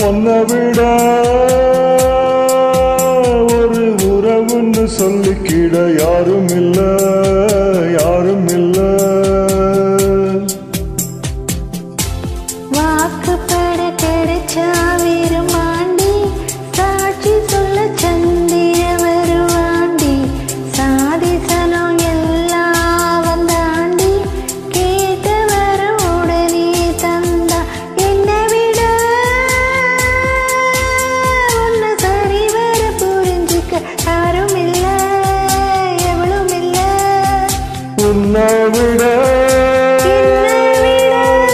உன்னை விட ஒரு உறவுன்னு சொல்லிக்கிட யாரும் இல்ல யாரும் இல்ல வாக்குப்பட கிடைச்சா விரும்பாண்டி சாட்சி சொல்ல சந்திர வருவாண்டி சாதிசனம் எல்லாம் வந்தாண்டி கேட்டு வரும் உடனே தந்தா என்னை விட உன்னை சரி வர புரிஞ்சுக்க யாரும் இல்ல எவளும் இல்ல உன்னை விட என்னை விட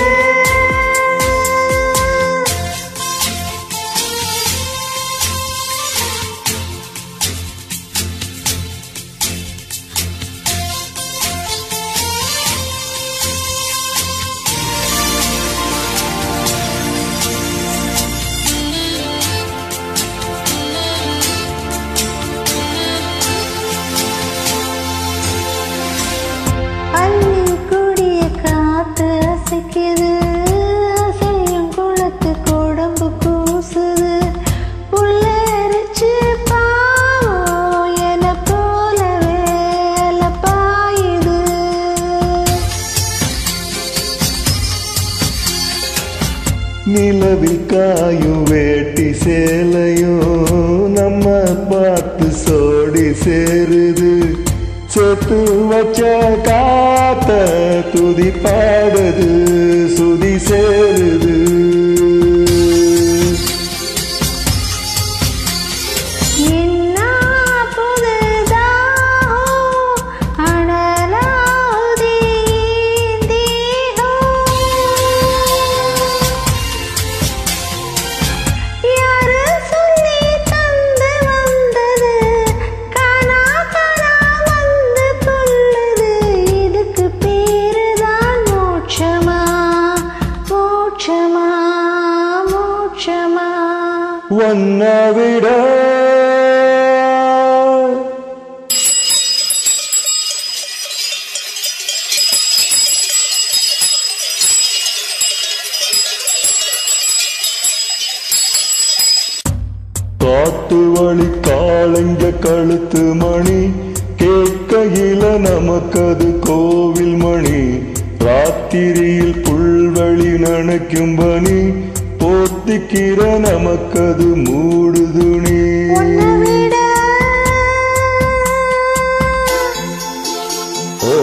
அள்ளி குடிய காத்து அசைக்குது அசையும் குளத்து குடம்பு கூசுது உள்ள அரைச்சு பாவம் என போலவே அலப்பாயுது நிலவில் காயும் வேட்டி சேலையும் நம்ம பார்த்து சோடி சேருது சொத்து வச்ச காத்த துதி பாடுது சுதி சேருது என்ன புதுதாகோ அனலாதி தேகம் யாரு சொல்லி தந்து வந்தது காணா காணா வந்து கொள்ளுது இதுக்கு பேருதான் மோட்சமா மோட்சமா மோட்சமா ஒன்ன விட காட்டு வழி காளைங்க கழுத்து மணி கேட்கையில நமக்கது கோவில் மணி ராத்திரியில் புல்வெளி நனைக்கும் பனி போத்திக்கிற நமக்கது மூடுதுணி உன்னை விட ஓ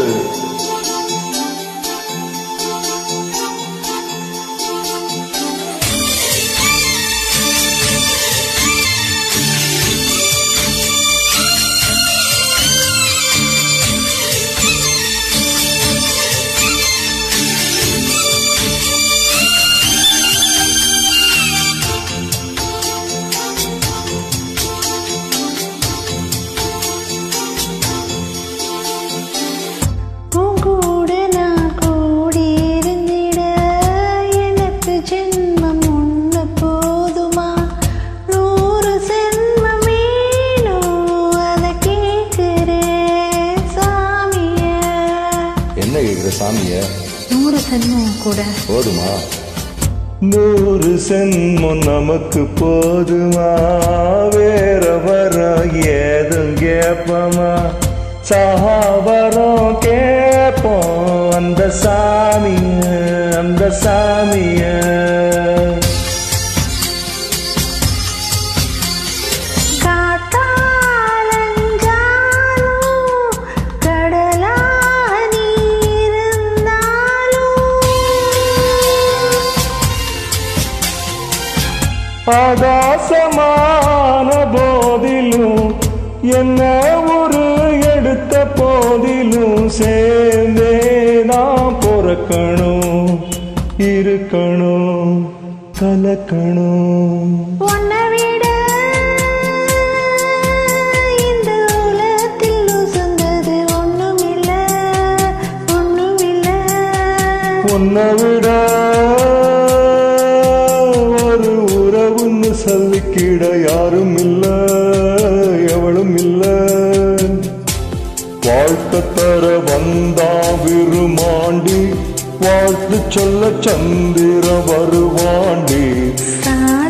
உன் கூட நான் கூடி இருந்திட எனக்கு ஜென்மம் ஒன்று போதுமா நூறு சென்மம் வேணும் அதை கேட்கிறேன் சாமிய என்ன கேக்குற சாமிய நூறு சென்மம் கூட போதுமா நூறு சென்மம் நமக்கு போதுமா வேற வரம் ஏதும் கேப்பமா சகாவரம் கேப்போம் அந்த சாமிய அந்த சாமிய காட்டாலஞ்சாலும் கடலா நீருந்தாலும் ஆகாசமான போதிலும் என்ன ஒரு எடுத்த போதிலும் சேர்ந்தே நான் பிறக்கணும் இருக்கணும் கலக்கணும் உன்னை விட இந்த உலகத்தில் உசந்தது ஒண்ணுமில்ல ஒண்ணுமில்ல உன்னை விட ஒரு உறவுன்னு சொல்லிக்கிட யாரும் இல்ல எவளும் இல்ல வாழ்க்கை தர வந்தா விருமாண்டி வாழ்த்து சொல்ல சந்திர வருவாண்டி சாதி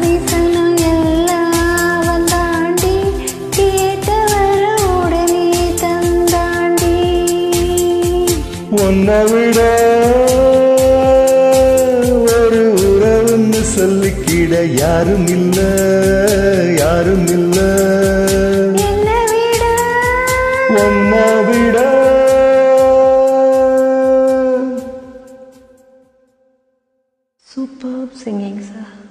உன்னை விட ஒரு உறவுன்னு சொல்லிக்கிட யாரும் இல்ல யாரும் இல்ல என்னை விட உன்னை விட சூப்பர் சிங்கிங் சார்